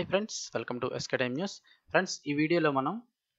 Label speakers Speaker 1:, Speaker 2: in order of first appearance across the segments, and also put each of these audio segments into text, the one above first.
Speaker 1: hi friends welcome to SK Time news friends ఈ వీడియోలో మనం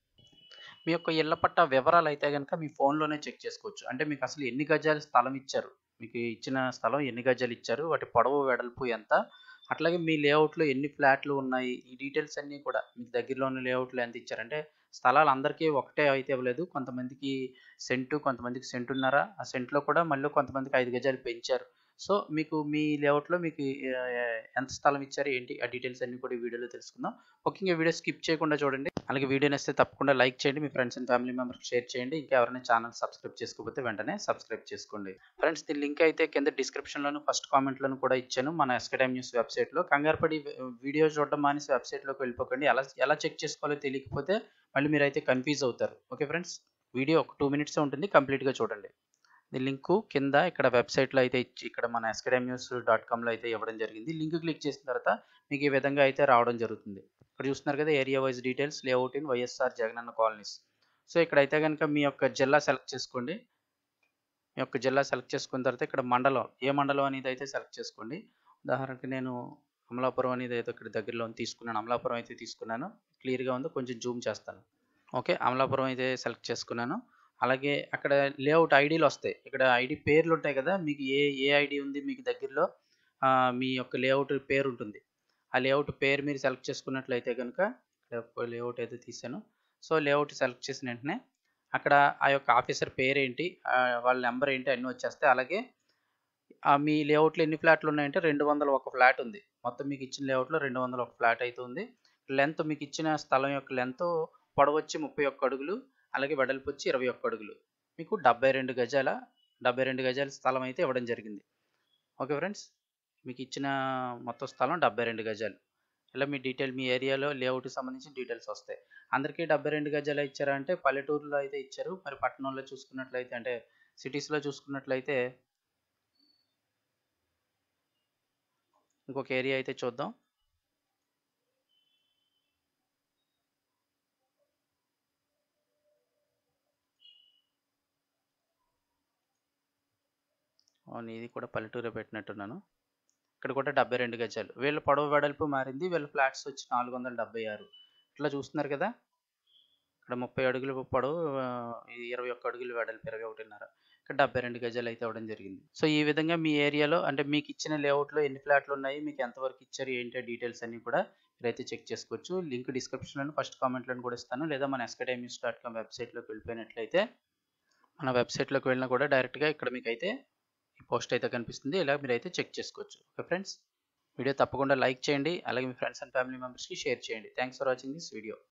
Speaker 1: మీ యొక్క ఇళ్ల పట్టా వివరాలు అయితే కనుక మీ ఫోన్లోనే చెక్ చేసుకోవచ్చు అంటే మీకు అసలు ఎన్ని గజాల స్థలం ఇచ్చారు మీకు ఇచ్చిన స్థలం ఎన్ని గజాలు ఇచ్చారు వాటి పొడవు వెడల్పు ఎంత అట్లాగే మీ లేఅవుట్లో ఎన్ని ఫ్లాట్లు ఉన్నాయి ఈ డీటెయిల్స్ అన్నీ కూడా మీకు దగ్గరలో ఉన్న లేఅవుట్లో ఎంత ఇచ్చారంటే స్థలాలు అందరికీ ఒకటే అయితే ఇవ్వలేదు కొంతమందికి సెంటు కొంతమందికి సెంటున్నర ఆ సెంట్లో కూడా మళ్ళీ కొంతమందికి ఐదు గజాలు పెంచారు సో మీకు మీ లేఅవుట్లో మీకు ఆ, ఎంత స్థలం ఇచ్చారు ఏంటి ఆ డీటెయిల్స్ అన్ని కూడా ఈ వీడియోలో తెలుసుకుందాం ముఖ్యంగా వీడియో స్కిప్ చేయకుండా చూడండి అలాగే వీడియో నచ్చితే తప్పకుండా లైక్ చేయండి మీ ఫ్రెండ్స్ అండ్ ఫ్యామిలీ మెంబర్కి షేర్ చేయండి ఇంకా ఎవరైనా ఛానల్ సబ్స్క్రైబ్ చేసుకోకపోతే వెంటనే సబ్స్క్రైబ్ చేసుకోండి ఫ్రెండ్స్ దీని లింక్ అయితే కింద డిస్క్రిప్షన్లోను ఫస్ట్ కామెంట్లోను కూడా ఇచ్చాను మన ఎస్కటైమ్ న్యూస్ వెబ్సైట్లో కంగారు పడి వీడియో చూడడం మానేసి వెబ్సైట్లోకి వెళ్ళిపోకండి ఎలా ఎలా చెక్ చేసుకోవాలో తెలియకపోతే మళ్ళీ మీరు అయితే కన్ఫ్యూజ్ అవుతారు ఓకే ఫ్రెండ్స్ వీడియో ఒక టూ మినిట్స్ ఉంటుంది కంప్లీట్గా చూడండి ఈ లింకు కింద ఇక్కడ వెబ్సైట్లో అయితే ఇచ్చి ఇక్కడ మన ఎస్కడైమ్ న్యూస్ డాట్ కామ్లో అయితే ఇవ్వడం జరిగింది లింక్ క్లిక్ చేసిన తర్వాత మీకు ఈ విధంగా అయితే రావడం జరుగుతుంది ఇక్కడ చూస్తున్నారు కదా area wise details layout in YSR Jagananna colonies so ఇక్కడ అయితే కనుక మీ యొక్క జిల్లా సెలెక్ట్ చేసుకోండి మీ యొక్క జిల్లా సెలెక్ట్ చేసుకున్న తర్వాత ఇక్కడ మండలం ఏ మండలం అనేది అయితే సెలెక్ట్ చేసుకోండి ఉదాహరణకి నేను అమలాపురం అనేది అయితే ఇక్కడ దగ్గరలో ఉంది తీసుకున్నాను అమలాపురం అయితే తీసుకున్నాను క్లియర్గా ఉందో కొంచెం జూమ్ చేస్తాను ఓకే అమలాపురం అయితే సెలెక్ట్ చేసుకున్నాను అలాగే అక్కడ లేఅవుట్ ఐడీలు వస్తాయి ఇక్కడ ఐడి పేర్లు ఉంటాయి కదా మీకు ఏ ఏ ఐడి ఉంది మీకు దగ్గరలో ఆ, మీ యొక్క లేఅవుట్ పేరు ఉంటుంది ఆ లేఅవుట్ పేరు మీరు సెలెక్ట్ చేసుకున్నట్లయితే కనుక ఇక్కడ లేఅవుట్ అయితే తీసాను సో లేఅవుట్ సెలెక్ట్ చేసిన వెంటనే అక్కడ ఆ యొక్క ఆఫీసర్ పేరు ఏంటి ఆ, వాళ్ళ నెంబర్ ఏంటి అన్నీ వచ్చేస్తాయి అలాగే ఆ మీ లేఅవుట్లో ఎన్ని ఫ్లాట్లు ఉన్నాయంటే రెండు వందల ఒక ఫ్లాట్ ఉంది మొత్తం మీకు ఇచ్చిన లేఅవుట్లో రెండు వందల ఒక ఫ్లాట్ అయితే ఉంది లెంత్ మీకు ఇచ్చిన స్థలం యొక్క లెంత్ పొడవు వచ్చి ముప్పై ఒక్క అడుగులు అలాగే వెడల్పు వచ్చి ఇరవై ఒక్క అడుగులు మీకు డెబ్బై రెండు గజాల డెబ్బై రెండు గజాల స్థలం అయితే ఇవ్వడం జరిగింది ఓకే ఫ్రెండ్స్ మీకు ఇచ్చిన మొత్తం స్థలం డెబ్బై రెండు గజాలు ఇలా మీ డీటెయిల్ మీ ఏరియాలో లేఅవుట్కి సంబంధించిన డీటెయిల్స్ వస్తాయి అందరికీ డెబ్బై రెండు గజాలు ఇచ్చారా అంటే పల్లెటూరులో అయితే ఇచ్చారు మరి పట్టణంలో చూసుకున్నట్లయితే అంటే సిటీస్లో చూసుకున్నట్లయితే ఇంకొక ఏరియా అయితే చూద్దాం అవును ఇది కూడా పల్లెటూరే పెట్టినట్టున్నాను ఇక్కడ కూడా డెబ్బై రెండు గజాలు వీళ్ళ పొడవు వెడల్పు మారింది వీళ్ళ ఫ్లాట్స్ వచ్చి నాలుగు వందల డెబ్బై ఆరు ఇట్లా చూస్తున్నారు కదా ఇక్కడ ముప్పై అడుగులు పొడవు ఆ, ఇది ఇరవై ఒక్క అడుగులు వెడల్పు ఇరవై ఒకటిన్నర ఇక్కడ డెబ్బై రెండు గజాలు అయితే అవ్వడం జరిగింది సో ఈ విధంగా మీ ఏరియాలో అంటే మీకు ఇచ్చిన లేఅవుట్లో ఎన్ని ఫ్లాట్లు ఉన్నాయి మీకు ఎంతవరకు ఇచ్చారు ఏంటి డీటెయిల్స్ అన్ని కూడా మీరైతే చెక్ చేసుకోవచ్చు లింక్ డిస్క్రిప్షన్లో ఫస్ట్ కామెంట్లో కూడా ఇస్తాను లేదా మన ఎస్కడైమ్యూస్ డాట్ కామ్ వెబ్సైట్లోకి వెళ్ళిపోయినట్లయితే మన వెబ్సైట్లోకి వెళ్ళినా కూడా డైరెక్ట్గా ఇక్కడ మీకు అయితే ఈ పోస్ట్ అయితే కనిపిస్తుంది ఇలా మీరు అయితే చెక్ చేసుకోవచ్చు ఓకే ఫ్రెండ్స్ వీడియో తప్పకుండా లైక్ చేయండి అలాగే మీ ఫ్రెండ్స్ అండ్ ఫ్యామిలీ మెంబర్స్కి షేర్ చేయండి thanks for watching this video